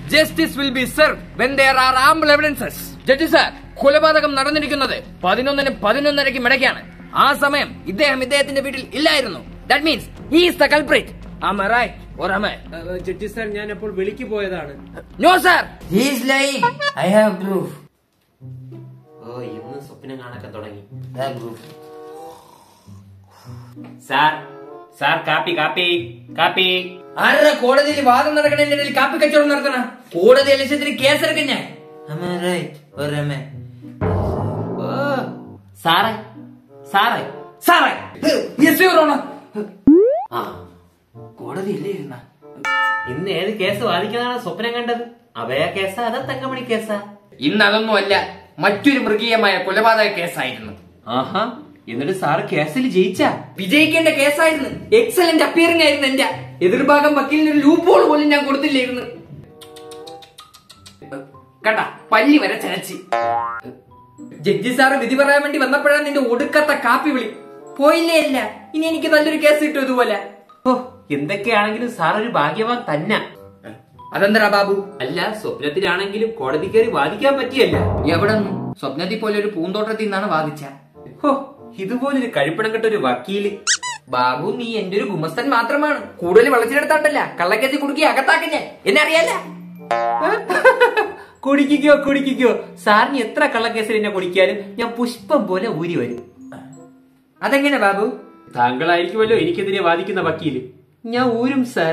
Justice will be served when there are ample evidences judge sir കൊലപാതകം നടന്നിരിക്കുന്നത് പതിനൊന്നിന് പതിനൊന്നരയ്ക്ക് ഇടയ്ക്കാണ് ആ സമയം ഇദ്ദേഹം ഇദ്ദേഹത്തിന്റെ വീട്ടിൽ ഇല്ലായിരുന്നു that means he's the culprit am I right or am I? Judge sir ഞാൻ അപ്പോൾ വിളിക്ക് പോയതാണ് No, sir. He is lying. I have proof. ഓ ഇന്ന് സ്വപ്നം കാണൊക്കെ തുടങ്ങി I have proof. Sir sir കാപ്പി കാപ്പി കാപ്പി ആരുടെ കോടതിയിൽ വാദം നടക്കണതിന്റെ ഇടയിൽ കാപ്പി കച്ചവടം നടത്തണ കോടതി ലക്ഷ്യത്തിന് കേസെടുക്കും ഞാൻ Am I right or am I? ഓ സാറേ സാറേ സാറേ Yes, Your Honor. ആ കോടതിയില്ലേ ഇരുന്ന ഇന്ന് ഏത് കേസ് വാദിക്കുന്നതാണ് സ്വപ്നം കണ്ടത് അഭയ കേസാ അതാ തങ്കമണി കേസാ ഇന്ന് അതൊന്നുമല്ല മറ്റൊരു മൃഗീയമായ കൊലപാതക കേസായിരുന്നു ആഹാ എന്നിട്ട് സാറ് കേസിൽ ജയിച്ചാ വിജയിക്കേണ്ട കേസായിരുന്നു എക്സലന്റ് അപ്പിയറിംഗ് ആയിരുന്നു എന്റെ എതിർഭാഗം വക്കീലിന് ഒരു ലൂപ്പോൾ പോലും ഞാൻ കൊടുത്തില്ലായിരുന്നു കണ്ട പല്ലി വരെ ചനച്ച് ജഡ്ജി സാറ് വിധി പറയാൻ വേണ്ടി വന്നപ്പോഴാണ് നിന്റെ ഒടുക്കത്തെ കാപ്പി വിളി പോയില്ലേ അല്ല ഇനി എനിക്ക് നല്ലൊരു കേസ് കിട്ടും ഇതുപോലെ ഓ എന്തൊക്കെയാണെങ്കിലും സാർ ഒരു ഭാഗ്യവാൻ തന്നെ അതെന്തരാ ബാബു അല്ല സ്വപ്നത്തിലാണെങ്കിലും കോടതി കയറി വാദിക്കാൻ പറ്റിയല്ല എവിടെ നിന്നും സ്വപ്നത്തിൽ പോലെ ഒരു പൂന്തോട്ടത്തിൽ നിന്നാണ് വാദിച്ച ഹോ ഇതുപോലൊരു കഴിപ്പണം കെട്ട ഒരു വക്കീല് ബാബു നീ എന്റെ ഒരു ഗുമസ്തൻ മാത്രമാണ് കൂടുതൽ വളച്ചിലെടുത്താണ്ടല്ല കള്ളക്കേസി കുടുക്കി അകത്താക്ക ഞാൻ എന്നെ അറിയാല കുടിക്കോ കുടിക്കോ സാറിന് എത്ര കള്ളക്കേസിൽ എന്നെ കുടിക്കാനും ഞാൻ പുഷ്പം പോലെ ഊരി വരും അതെങ്ങനെ ബാബു താങ്കളായിരിക്കുമല്ലോ എനിക്കെതിരെ വാദിക്കുന്ന വക്കീല് ഞാൻ ഊരും സാർ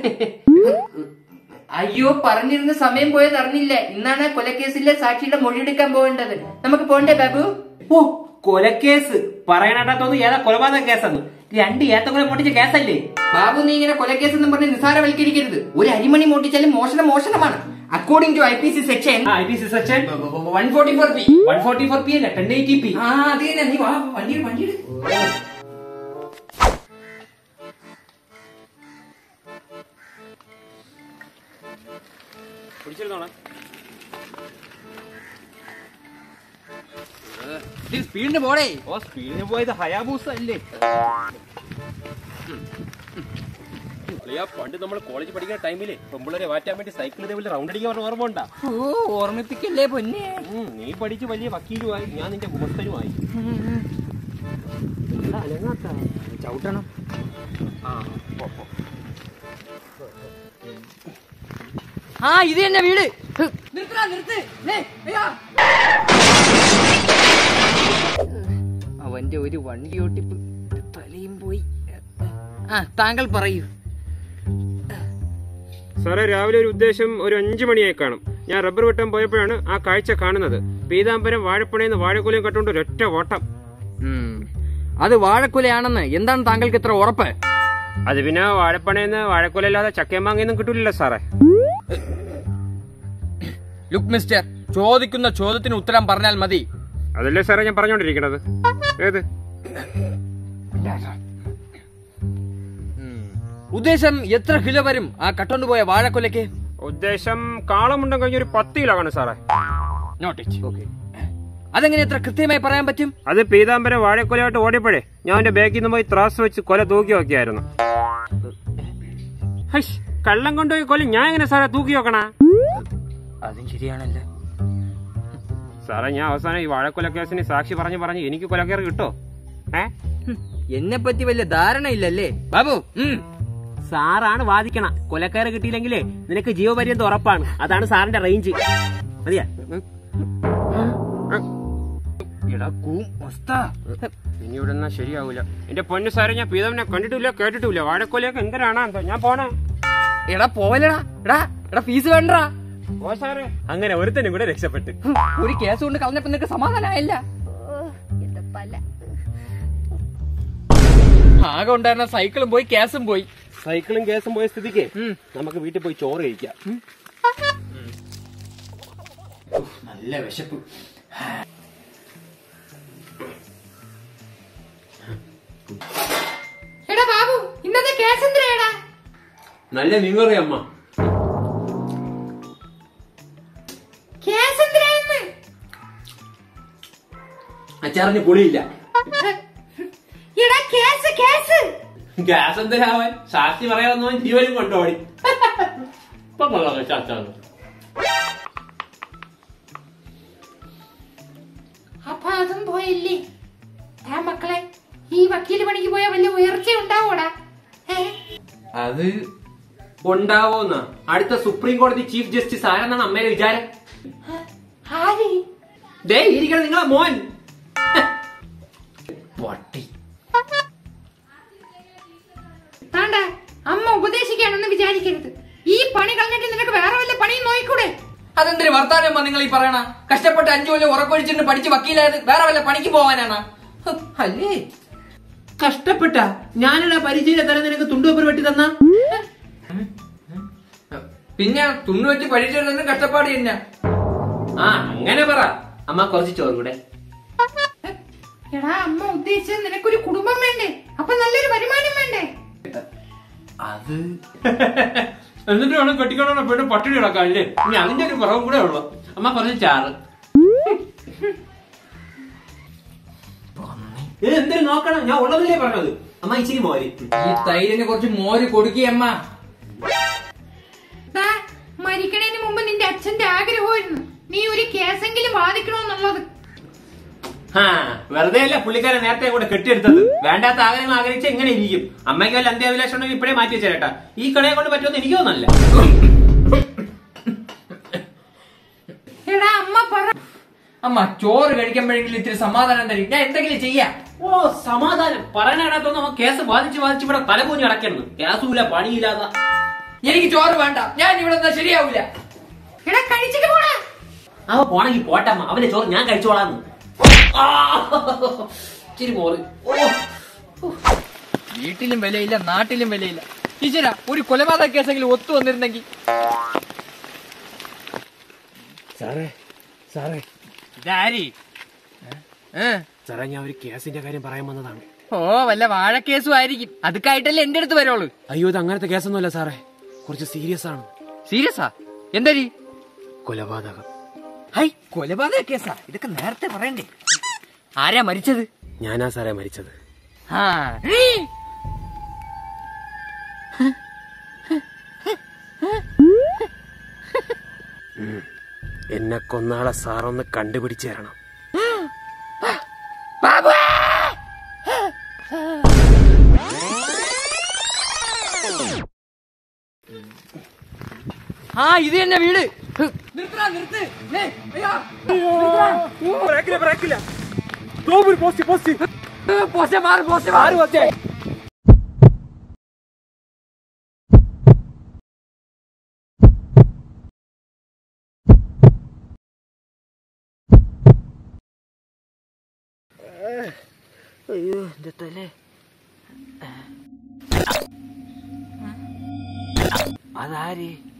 അയ്യോ പറഞ്ഞിരുന്ന സമയം പോയത് അറിഞ്ഞില്ല ഇന്നാണ് കൊലക്കേസിലെ സാക്ഷിയുടെ മൊഴിയെടുക്കാൻ പോകേണ്ടത് നമുക്ക് പോണ്ടേ ബാബു ഓ കൊലക്കേസ് പറയാനാട്ടാ തോന്നുന്നു ഏതാ കൊലപാതക കേസെന്ന് രണ്ട് ഏത്തക്കൊല പൊട്ടിച്ച കേസല്ലേ ബാബു നീ ഇങ്ങനെ കൊലക്കേസ് എന്നും പറഞ്ഞ് നിസാരവൽക്കരിക്കരുത് ഒരു അരിമണി മോട്ടിച്ചാലും മോഷണം മോഷണമാണ് according to I P C section I P C section one forty four P one forty four P അല്ല ടെൻ എയ്റ്റി പി ആ അത് തന്നെ നീ വാ വണ്ടി വണ്ടി സ്പീഡിന് പോടേ ഓ സ്പീഡിന് പോയത് ഹയാബൂസ അല്ലേ പണ്ട് നമ്മൾ കോളേജ് പഠിക്കുന്ന ടൈമില് പെമ്പിളരെ മാറ്റാൻ വേണ്ടി സൈക്കിൾ ഇതേപോലെ റൗണ്ട് അടിക്കാൻ പറഞ്ഞ ഓർമ്മ ഉണ്ടാ ഓ ഓർമ്മിപ്പിക്കല്ലേ പൊന്നെ നീ പഠിച്ച് വലിയ വക്കീലുമായി ഞാൻ നിന്റെ ഗുമസ്തനുമായി എന്താ അനങ്ങാത്ത? ചവിട്ടണം ആ, പോ, പോ. ആ ഇത് തന്നെ വീട് നിർത്തടാ നിർത്ത് ലേ, അയ്യാ. അവന്റെ ഒരു വണ്ടി ഓട്ടിപ്പ് തലയും പോയി ആ താങ്കൾ പറയൂ സാറേ രാവിലെ ഒരു ഉദ്ദേശം ഒരു അഞ്ചു മണിയായി കാണും ഞാൻ റബ്ബർ വെട്ടാൻ പോയപ്പോഴാണ് ആ കാഴ്ച കാണുന്നത് പീതാംബരം വാഴപ്പണയെന്ന് വാഴക്കുലയും കട്ടുകൊണ്ട് ഒരൊറ്റ ഓട്ടം ഉം. അത് വാഴക്കുലയാണെന്ന് എന്താണ് താങ്കൾക്ക് ഇത്ര ഉറപ്പ് അത് പിന്നെ വാഴപ്പണയെന്ന് വാഴക്കുല അല്ലാതെ ചക്കയമാങ്ങയൊന്നും കിട്ടൂലല്ലോ സാറേ ലുക്ക് മിസ്റ്റർ ചോദിക്കുന്ന ചോദ്യത്തിന് ഉത്തരം പറഞ്ഞാൽ മതി അതല്ലേ സാറേ ഞാൻ പറഞ്ഞോണ്ടിരിക്കണത് ഏത് ഉദ്ദേശം എത്ര കിലോ വരും ആ കട്ടോണ്ട് പോയ വാഴക്കൊലയ്ക്ക് ഉദ്ദേശം കാളമുണ്ടം കഴിഞ്ഞൊരു പത്ത് കിലോ കാണും സാറേ നോട്ടിച്ച് അതെങ്ങനെ എത്ര കൃത്യമായി പറയാൻ പറ്റും അത് പീതാംബരം വാഴക്കുലയായിട്ട് ഓടിയപ്പോഴേ ഞാൻ എന്റെ ബാക്കിൽ നിന്ന് പോയി ത്രാസ് വെച്ച് കൊല തൂക്കി നോക്കിയായിരുന്നു ഹൈഷ്, കള്ളം കൊണ്ടുപോയി കൊല ഞാൻ എങ്ങനെ സാറേ തൂക്കി നോക്കണ അതും ശരിയാണല്ലോ സാറേ ഞാൻ അവസാനം ഈ വാഴക്കൊല കേസിന് സാക്ഷി പറഞ്ഞു പറഞ്ഞ് എനിക്ക് കൊലക്കേറ് കിട്ടോ ഏ എന്നെ പറ്റി വലിയ ധാരണ ഇല്ലല്ലേ ബാബു ഉം. സാറാണ് വാദിക്കണ കൊലക്കയറ് കിട്ടിയില്ലെങ്കിലേ നിനക്ക് ജീവപര്യന്തം ഉറപ്പാണ് അതാണ് സാറിന്റെ റേഞ്ച് മതിയാ എടാ കൂ മസ്താ. ഇനി ഇവിടെ നിന്നാ ശരിയാവൂല എന്റെ പൊന്നു സാറേ ഞാൻ പീതവനെ കണ്ടിട്ടില്ല കേട്ടിട്ടില്ല വാഴക്കൊലയൊക്കെ എന്തരാണോ എന്തോ ഞാൻ പോണേ എടാ പോവലടാ എടാ എടാ ഫീസ് വേണ്ടടാ ഓ സാറേ അങ്ങനെ ഒരുത്തനും കൂടെ രക്ഷപ്പെട്ട് ഒരു കേസ് കൊണ്ട് കളഞ്ഞപ്പോ നിനക്ക് സമാധാനമായില്ല ആകെ ഉണ്ടായിരുന്ന സൈക്കിളും പോയി കേസും പോയി സൈക്കിളും കേസും പോയ സ്ഥിതിക്ക് ഉം. നമുക്ക് വീട്ടിൽ പോയി ചോറ് കഴിക്കാം നല്ല വിശപ്പ് എടാ ബാബു ഇന്നത്തെ കേസ് എന്തിനാ നല്ല മീൻകറി അമ്മ കേസ് എന്തിനാ അച്ചാറിന് പുളിയില്ല എടാ കേസ് കേസ് ഗ്യാസ് എന്തിനാവൻ സാക്ഷി പറയാൻ ജീവനും കൊണ്ടോടി ഇപ്പൊ കൊള്ളാം അച്ചാറ് അപ്പൊ അതും പോയില്ലേ ആ മക്കളെ ഈ വക്കീല് പണിക്ക് പോയാൽ വലിയ ഉയർച്ച ഉണ്ടാവൂടാ ഏ അത് ഉണ്ടാവോന്ന് അടുത്ത സുപ്രീം കോടതി ചീഫ് ജസ്റ്റിസ് ആരെന്നാണ് അമ്മയുടെ വിചാരം ആര് ദേ ഇരിക്കണം നിങ്ങളെ മോൻ പട്ടി താണ്ട അമ്മ ഉപദേശിക്കാണെന്ന് വിചാരിക്കരുത് ഈ പണി കളഞ്ഞിട്ട് നിനക്ക് വേറെ വല്ല പണിയും നോയിക്കൂടെ അതെന്തൊരു വർത്താനം നിങ്ങൾ ഈ പറയണ കഷ്ടപ്പെട്ട് അഞ്ചു കൊല്ലം ഉറക്കൊഴിച്ചിട്ട് പഠിച്ച് വക്കീലായത് വേറെ വല്ല പണിക്ക് പോവാനാണ് അല്ലേ കഷ്ടപ്പെട്ട ഞാനിടാ പരിചയ തരം നിനക്ക് തുണ്ടുപേപ്പർ വെട്ടി തന്ന പിന്നെ തുണ്ണു വെച്ച് പഠിച്ചെടുത്തതിന് കഷ്ടപ്പാട് തന്നെ ആ അങ്ങനെ പറ അമ്മ കുറച്ച് ചോറും കൂടെ എടാ അമ്മ ഉദ്ദേശിച്ചത് നിനക്കൊരു കുടുംബം വേണ്ടേ അപ്പൊ നല്ലൊരു വരുമാനം വേണ്ടേ അത് എന്നിട്ട് വേണം കെട്ടിക്കണോ പെണ്ണ് പട്ടിണി കിടക്കാൻ അല്ലേ ഇനി അതിന്റെ ഒരു കുറവും കൂടെ ഉള്ളു അമ്മ കുറച്ച് ചാറ് ഇത് എന്തിനു നോക്കണം ഞാൻ ഉള്ളതല്ലേ പറഞ്ഞത് അമ്മ ഇച്ചിരി മോര് ഈ തൈരിന് കുറച്ച് മോര് കൊടുക്കിയമ്മ ദാ, മരിക്കണേന് മുമ്പ് നിന്റെ അച്ഛന്റെ ആഗ്രഹമായിരുന്നു നീ ഒരു കേസെങ്കിലും വാദിക്കണമെന്നുള്ളത് ആ വെറുതെ അല്ല പുള്ളിക്കാരൻ നേരത്തെ കൂടെ കെട്ടിയെടുത്തത് വേണ്ടാത്ത ആഗ്രഹങ്ങൾ ആഗ്രഹിച്ച് എങ്ങനെ ഇരിക്കും അമ്മയ്ക്ക് വല്ല അന്ത്യാഭിലാഷം ഉണ്ടെങ്കിൽ ഇപ്പഴേ മാറ്റി വെച്ചേട്ടാ ഈ കടയെ കൊണ്ട് പറ്റുമെന്ന് എനിക്ക് തോന്നല്ല എടാ അമ്മ പറ അമ്മ ചോറ് കഴിക്കുമ്പോഴെങ്കിലും ഇത്തിരി സമാധാനം തരും ഞാൻ എന്തെങ്കിലും ചെയ്യാം ഓ സമാധാനം പറയാനാടാത്തൊന്നും അവൻ കേസ് വാദിച്ച് വാദിച്ച് ഇവിടെ തലപൂഞ്ഞ് കിടക്കുന്നു കേസുമില്ല പണിയില്ലാതെ എനിക്ക് ചോറ് വേണ്ട ഞാൻ ഇവിടെ നിന്നാ ശരിയാവൂല എടാ കഴിച്ചിട്ട് പോടാ അവ പോണെങ്കി പോട്ടമ്മ അവന്റെ ചോറ് ഞാൻ കഴിച്ചോളാന്ന് ആ, ഇച്ചിരി മോറ് ഓ വീട്ടിലും വിലയില്ല നാട്ടിലും വിലയില്ല ഈശ്വര ഒരു കൊലപാതക കേസെങ്കിലും ഒത്തു വന്നിരുന്നെങ്കിൽ സാറേ സാറേ ഇതാരി ഏ? സാറേ ഞാൻ ഒരു കേസിന്റെ കാര്യം പറയാൻ വന്നതാണ് ഓ വല്ല വാഴക്കേസും ആയിരിക്കും അതൊക്കെയായിട്ടല്ലേ എന്റെ അടുത്ത് വരുള്ളൂ അയ്യോ ഇത് അങ്ങനത്തെ കേസൊന്നുമല്ല സാറേ കുറച്ച് സീരിയസ് ആണ് സീരിയസാ എന്തായി കൊലപാതകം ഹൈ കൊലപാതക കേസാ ഇതൊക്കെ നേരത്തെ പറയണ്ടേ ആരാ മരിച്ചത് ഞാനാ സാറേ മരിച്ചത് ആ എന്നെ കൊന്നാളെ സാറൊന്ന് കണ്ടുപിടിച്ചു തരണം ആ ഇത് തന്നെ വീട് നിർത്തടാ, നിർത്ത്. ഏയ്, അയ്യോ. ഏ, പോസ്റ്റേ മാറ്, പോസ്റ്റേ മാറ്. അതാര്